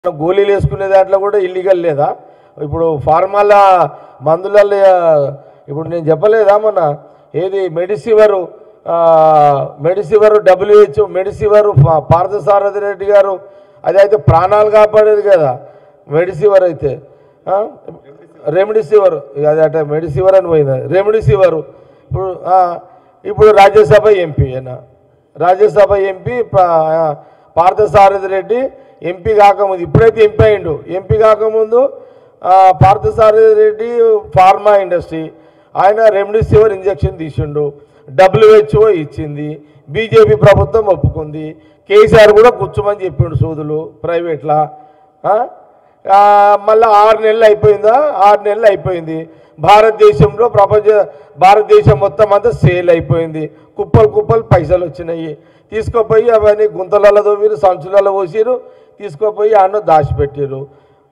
గోళీలు వేసుకునే దాంట్లో కూడా ఇల్లీగల్ లేదా ఇప్పుడు ఫార్మాల మందులలో ఇప్పుడు నేను చెప్పలేదా మొన్న ఏది మెడిసివరు ఆ, మెడిసివరు డబ్ల్యూహెచ్ మెడిసివరు పా- పార్థసారథి రెడ్డి గారు అది అయితే ప్రాణాలు కాపాడేది కదా మెడిసివర్ అయితే ఆ? రెమిడిసివర్ ఇక అది అట మెడిసివర్ అని పోయింది రెమిడిసివరు ఇప్పుడు ఆ, ఇప్పుడు రాజ్యసభ ఎంపీ అయినా రాజ్యసభ ఎంపీ ప- పార్థసారథి రెడ్డి ఎంపీ కాకముందు ఇప్పుడైతే ఎంపీ అయిండు ఎంపీ కాకముందు ఆ, పార్థసారథి రెడ్డి ఫార్మా ఇండస్ట్రీ ఆయన రెమ్డెసివిర్ ఇంజెక్షన్ తీసిండు డబ్ల్యూహెచ్ఓ ఇచ్చింది బీజేపీ ప్రభుత్వం ఒప్పుకుంది కేసీఆర్ కూడా కూర్చోమని చెప్పిండు సూదులు ప్రైవేట్లా ఆ? ఆ, మళ్ళా ఆరు నెలలు అయిపోయిందా ఆరు నెలలు అయిపోయింది భారతదేశంలో ప్రపంచ భారతదేశం మొత్తం అంతా సేల్ అయిపోయింది కుప్పలు కుప్పలు పైసలు వచ్చినాయి తీసుకుపోయి అవన్నీ గుంతలలో తోమిరు సంచులలో పోసిరు తీసుకుపోయి ఆడ దాచిపెట్టారు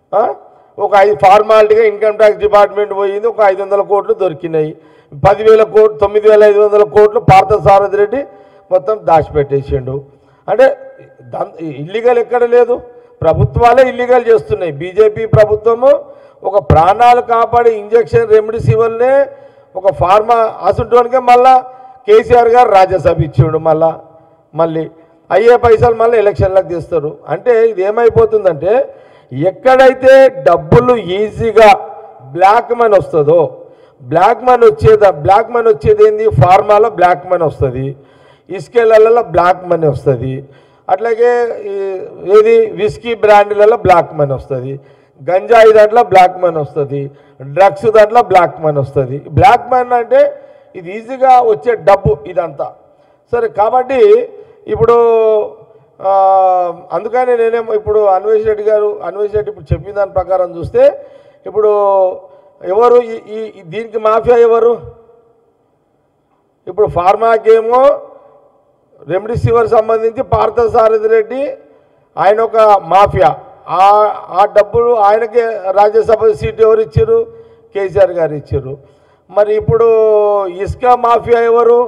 ఒక ఐదు ఫార్మాలిటీగా ఇన్కమ్ ట్యాక్స్ డిపార్ట్మెంట్ పోయింది ఒక ఐదు వందల కోట్లు దొరికినాయి పదివేల కోట్లు తొమ్మిది వేల ఐదు వందల కోట్లు పార్థసారథి రెడ్డి మొత్తం దాచిపెట్టేసిండు అంటే ఇల్లీగల్ ఎక్కడ లేదు ప్రభుత్వాలే ఇల్లీగల్ చేస్తున్నాయి బీజేపీ ప్రభుత్వము ఒక ప్రాణాలు కాపాడే ఇంజెక్షన్ రెమ్డెసివిర్నే ఒక ఫార్మా అసుంటోనికే మళ్ళా కేసీఆర్ గారు రాజ్యసభ ఇచ్చిండు మళ్ళా మళ్ళీ అయ్యే పైసలు మళ్ళీ ఎలక్షన్లకు తీస్తారు అంటే ఇది ఏమైపోతుందంటే ఎక్కడైతే డబ్బులు ఈజీగా బ్లాక్ మనీ వస్తుందో బ్లాక్ మనీ వచ్చేది బ్లాక్ మనీ వచ్చేది ఏంది ఫార్మాలో బ్లాక్ మనీ వస్తుంది ఇసుకలలో బ్లాక్ మనీ వస్తుంది అట్లాగే ఈ- ఏది విస్కీ బ్రాండ్లలో బ్లాక్ మనీ వస్తుంది గంజాయి దాంట్లో బ్లాక్ మనీ వస్తుంది డ్రగ్స్ దాంట్లో బ్లాక్ మనీ వస్తుంది బ్లాక్ మనీ అంటే ఇది ఈజీగా వచ్చే డబ్బు ఇదంతా సరే కాబట్టి ఇప్పుడు ఆ, అందుకని నేనేమో ఇప్పుడు అన్వేష్ రెడ్డి గారు అన్వేష్ రెడ్డి ఇప్పుడు చెప్పిన దాని ప్రకారం చూస్తే ఇప్పుడు ఎవరు ఈ- ఈ ఈ- దీనికి మాఫియా ఎవరు ఇప్పుడు ఫార్మాకేమో రెమ్డెసివిర్ సంబంధించి పార్థసారథి రెడ్డి ఆయన ఒక మాఫియా ఆ ఆ డబ్బులు ఆయనకే రాజ్యసభ సీట్ ఎవరు ఇచ్చారు కేసీఆర్ గారు ఇచ్చారు మరి ఇప్పుడు ఇసుక మాఫియా ఎవరు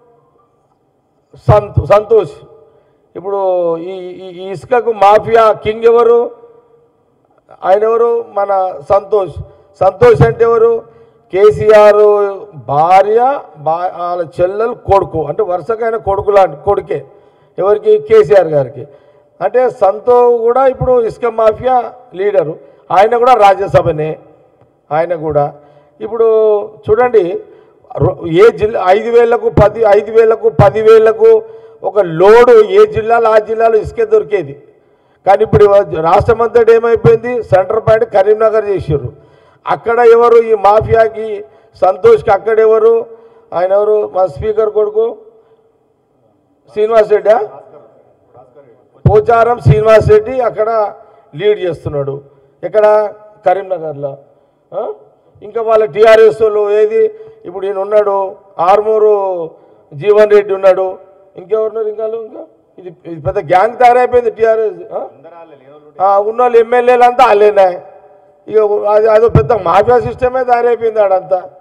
సంత్ సంతోష్ ఇప్పుడు ఈ ఈ- ఈ ఇసుకకు మాఫియా కింగ్ ఎవరు ఆయన ఎవరు మన సంతోష్ సంతోష్ అంటే ఎవరు కేసీఆర్ భార్య బా వాళ్ళ చెల్లెలు కొడుకు అంటే వరుసకైన కొడుకు లాంటి కొడుకే ఎవరికి కేసీఆర్ గారికి అంటే సంతో కూడా ఇప్పుడు ఇసుక మాఫియా లీడరు ఆయన కూడా రాజ్యసభనే ఆయన కూడా ఇప్పుడు చూడండి రొ- ఏ జిల్లా ఐదు వేలకు పది ఐదు వేలకు పదివేలకు ఒక లోడు ఏ జిల్లాలో ఆ జిల్లాలో ఇసుకే దొరికేది కానీ ఇప్పుడు రాష్ట్రం అంతటా ఏమైపోయింది సెంటర్ పాయింట్ కరీంనగర్ చేసారు అక్కడ ఎవరు ఈ మాఫియాకి సంతోష్కి అక్కడ ఎవరు ఆయన ఎవరు మా స్పీకర్ కొడుకు శ్రీనివాస్ రెడ్డా పోచారం శ్రీనివాస్ రెడ్డి అక్కడ లీడ్ చేస్తున్నాడు ఎక్కడ కరీంనగర్లో ఆ? ఇంకా వాళ్ళ టీఆర్ఎస్ వాళ్ళు ఏది ఇప్పుడు ఈయన ఉన్నాడు ఆర్మూరు జీవన్ రెడ్డి ఉన్నాడు ఇంకెవరున్నారు ఇంకా వాళ్ళు? ఇంకా ఇది ఇది పెద్ద గ్యాంగ్ తయారైపోయింది టీఆర్ఎస్ ఉన్న వాళ్ళు ఎమ్మెల్యేలు అంతా వాళ్ళేనా ఇక అది అదో పెద్ద మాఫియా సిస్టమే తయారైపోయింది ఆడంతా